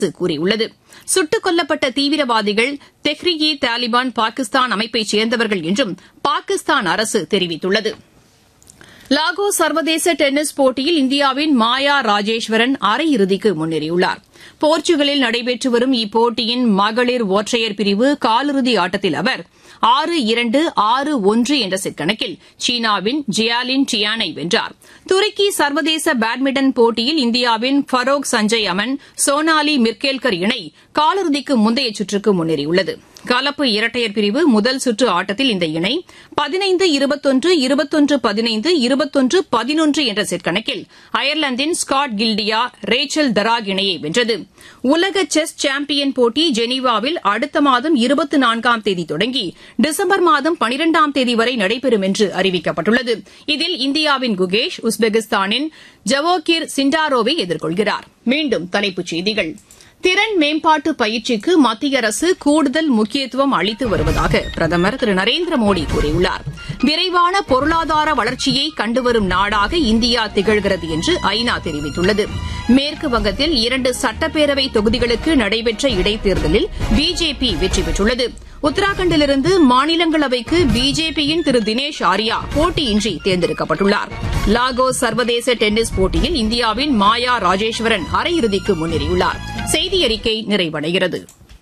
அரசு கூறியுள்ளது சுட்டுக் கொல்லப்பட்ட தீவிரவாதிகள் தெஹ்ரிக் இ தாலிபான் பாகிஸ்தான் அமைப்பைச் சேர்ந்தவர்கள் என்றும் பாகிஸ்தான் அரசு தெரிவித்துள்ளது லாகோஸ் சர்வதேச டென்னிஸ் போட்டியில் இந்தியாவின் மாயா ராஜேஸ்வரன் அரையிறுதிக்கு முன்னேறியுள்ளார் போர்ச்சுகலில் நடைபெற்று வரும் இப்போட்டியின் மகளிர் ஒற்றையர் பிரிவு காலிறுதி ஆட்டத்தில் அவர் ஆறு இரண்டு ஆறு ஒன்று என்ற செட் கணக்கில் சீனாவின் ஜியாலின் டியானை வென்றார் துருக்கி சர்வதேச பேட்மிண்டன் போட்டியில் இந்தியாவின் ஃபரோக் சஞ்சய் அமன் சோனாலி மிர்கேல்கர் இணை காலிறுதிக்கு முந்தைய சுற்றுக்கு முன்னேறியுள்ளது கலப்பு இரட்டையர் பிரிவு முதல் சுற்று ஆட்டத்தில் இந்த இணை பதினைந்து இருபத்தொன்று இருபத்தொன்று பதினைந்து இருபத்தொன்று பதினொன்று என்ற செட் கணக்கில் அயர்லாந்தின் ஸ்காட் கில்டியா ரேச்சல் தராக் இணையை வென்றது உலக செஸ் சாம்பியன் போட்டி ஜெனீவாவில் அடுத்த மாதம் இருபத்தி நான்காம் தேதி தொடங்கி டிசம்பர் மாதம் பனிரெண்டாம் தேதி வரை நடைபெறும் என்று அறிவிக்கப்பட்டுள்ளது இதில் இந்தியாவின் குகேஷ் உஸ்பெகிஸ்தானின் ஜவோகிர் சிண்டாரோவை எதிர்கொள்கிறார் மீண்டும் தலைப்புச் செய்திகள் திறன் மேம்பாட்டு பயிற்சிக்கு மத்திய அரசு கூடுதல் முக்கியத்துவம் அளித்து வருவதாக பிரதமர் திரு நரேந்திர மோடி கூறியுள்ளார் விரைவான பொருளாதார வளர்ச்சியை கண்டுவரும் நாடாக இந்தியா திகழ்கிறது என்று ஐநா தெரிவித்துள்ளது மேற்கு வங்கத்தில் இரண்டு சட்டப்பேரவை தொகுதிகளுக்கு நடைபெற்ற இடைத்தேர்தலில் பிஜேபி வெற்றி பெற்றுள்ளது உத்தராகண்டிலிருந்து மாநிலங்களவைக்கு பிஜேபியின் திரு தினேஷ் ஆரியா போட்டியின்றி தேர்ந்தெடுக்கப்பட்டுள்ளார் லாகோஸ் சர்வதேச டென்னிஸ் போட்டியில் இந்தியாவின் மாயா ராஜேஸ்வரன் அரையிறுதிக்கு முன்னேறியுள்ளார் செய்தி அறிக்கை நிறைவடைகிறது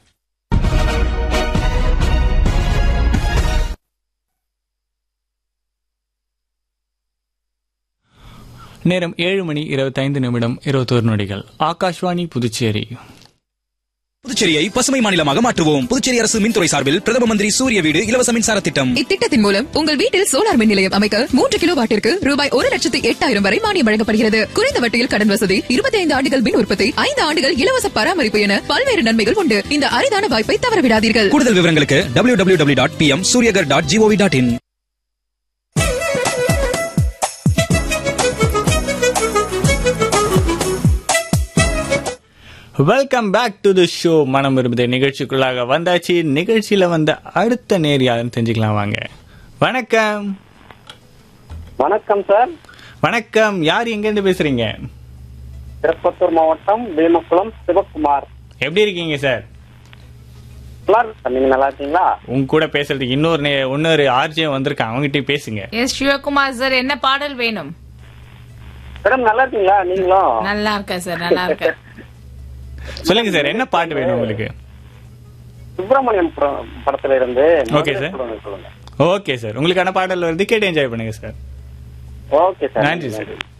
நேரம் ஏழு மணி இருபத்தைந்து நிமிடம் இருபத்தோரு நொடிகள் ஆகாஷ்வாணி புதுச்சேரி புதுச்சேரியை பசுமை மாநிலமாக மாற்றுவோம் புதுச்சேரி அரசு மின்துறை சார்பில் பிரதம மந்திரி சூரிய வீடு இலவச மின்சார திட்டம் இத்திட்டத்தின் மூலம் உங்கள் வீட்டில் சோலார் மின் நிலையம் அமைக்க மூன்று கிலோ வாட்டிற்கு ரூபாய் ஒரு லட்சத்து எட்டாயிரம் வரை மானியம் வழங்கப்படுகிறது குறைந்த வட்டியில் கடன் வசதி இருபத்தி ஐந்து ஆண்டுகள் மின் உற்பத்தி ஐந்து ஆண்டுகள் இலவச பராமரிப்பு என பல்வேறு நன்மைகள் உண்டு இந்த அரிதான வாய்ப்பை தவறவிடாதீர்கள் கூடுதல் விவரங்களுக்கு W W W dot P M Suryaghar dot GOV dot in welcome back to the show மனம் விரும்புத நிகழ்ச்சிக்குள்ளாக வந்தாச்சு நிகழ்ச்சியில வந்த அடுத்த நேர் யாருன்னு தெரிஞ்சுக்கலாம் வாங்க வணக்கம் வணக்கம் சார் வணக்கம் யார் எங்கேருந்து பேசுறீங்க திருப்பத்தூர் மாவட்டம் பீமக்குளம் சிவகுமார் எப்படி இருக்கீங்க சார் நல்லா இருக்கேன். நீங்க நல்லா இருக்கீங்களா உங்க கூட பேசுறதுக்கு இன்னொரு நே- இன்னொரு ஆர்ஜே வந்திருக்கான் அவங்ககிட்ட பேசுங்க எஸ் சிவகுமார் சார் என்ன பாடல் வேணும் மேடம் நல்லா இருக்கீங்களா நீங்களும் நல்லா இருக்கேன் சார் நல்லா இருக்கேன் சொல்லுங்க சார் என்ன பாட்டு வேணும் உங்களுக்கு சுப்பிரமணியம் படம் படத்துல இருந்து Okay, sir. சொல்லுங்க சொல்லுங்க ஓகே சார் உங்களுக்கான பாடல் வருது கேட்டு என்ஜாய் பண்ணுங்க சார் ஓகே சார் நன்றி சார்